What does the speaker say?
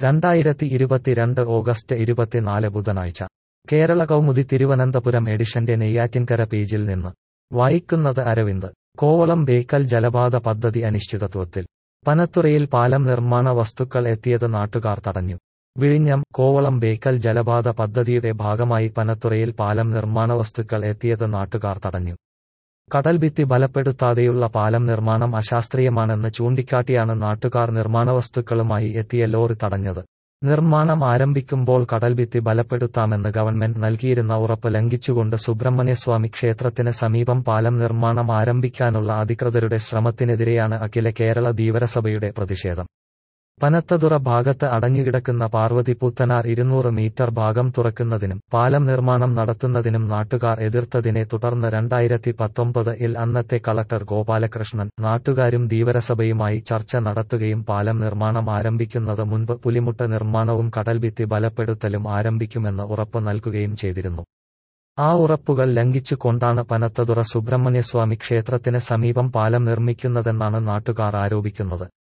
രണ്ടായിരത്തി ഇരുപത്തിരണ്ട് ഓഗസ്റ്റ് ഇരുപത്തിനാല് ബുധനാഴ്ച കേരള കൗമുദി തിരുവനന്തപുരം എഡിഷന്റെ നെയ്യാറ്റിൻകര പേജിൽ നിന്ന് വായിക്കുന്നത് അരവിന്ദ് കോവളം ബേക്കൽ ജലപാത പദ്ധതി അനിശ്ചിതത്വത്തിൽ പനത്തുറയിൽ പാലം നിർമ്മാണ വസ്തുക്കൾ എത്തിയത് നാട്ടുകാർ തടഞ്ഞു വിഴിഞ്ഞം കോവളം ബേക്കൽ ജലപാത പദ്ധതിയുടെ ഭാഗമായി പനത്തുറയിൽ പാലം നിർമ്മാണ വസ്തുക്കൾ എത്തിയത് നാട്ടുകാർ തടഞ്ഞു കടൽഭിത്തി ബലപ്പെടുത്താതെയുള്ള പാലം നിർമ്മാണം അശാസ്ത്രീയമാണെന്ന് ചൂണ്ടിക്കാട്ടിയാണ് നാട്ടുകാർ നിർമ്മാണവസ്തുക്കളുമായി എത്തിയ ലോറി തടഞ്ഞത് നിർമ്മാണം ആരംഭിക്കുമ്പോൾ കടൽഭിത്തി ബലപ്പെടുത്താമെന്ന് ഗവൺമെന്റ് നൽകിയിരുന്ന ഉറപ്പ് ലംഘിച്ചുകൊണ്ട് സുബ്രഹ്മണ്യസ്വാമി ക്ഷേത്രത്തിന് സമീപം പാലം നിർമ്മാണം ആരംഭിക്കാനുള്ള അധികൃതരുടെ ശ്രമത്തിനെതിരെയാണ് അഖില കേരള ധീവരസഭയുടെ പ്രതിഷേധം പനത്തതുറ ഭാഗത്ത് അടഞ്ഞുകിടക്കുന്ന പാർവതി പുത്തനാർ ഇരുന്നൂറ് മീറ്റർ ഭാഗം തുറക്കുന്നതിനും പാലം നിർമ്മാണം നടത്തുന്നതിനും നാട്ടുകാർ എതിർത്തതിനെ തുടർന്ന് രണ്ടായിരത്തി പത്തൊമ്പത് ഇൽ അന്നത്തെ കളക്ടർ ഗോപാലകൃഷ്ണൻ നാട്ടുകാരും ധീവരസഭയുമായി ചർച്ച നടത്തുകയും പാലം നിർമ്മാണം ആരംഭിക്കുന്നത് മുൻപ് പുലിമുട്ട് നിർമ്മാണവും കടൽഭിത്തി ബലപ്പെടുത്തലും ആരംഭിക്കുമെന്ന് ഉറപ്പ് നൽകുകയും ചെയ്തിരുന്നു ആ ഉറപ്പുകൾ ലംഘിച്ചുകൊണ്ടാണ് പനത്തതുറ സുബ്രഹ്മണ്യസ്വാമി ക്ഷേത്രത്തിന് സമീപം പാലം നിർമ്മിക്കുന്നതെന്നാണ് നാട്ടുകാർ ആരോപിക്കുന്നത്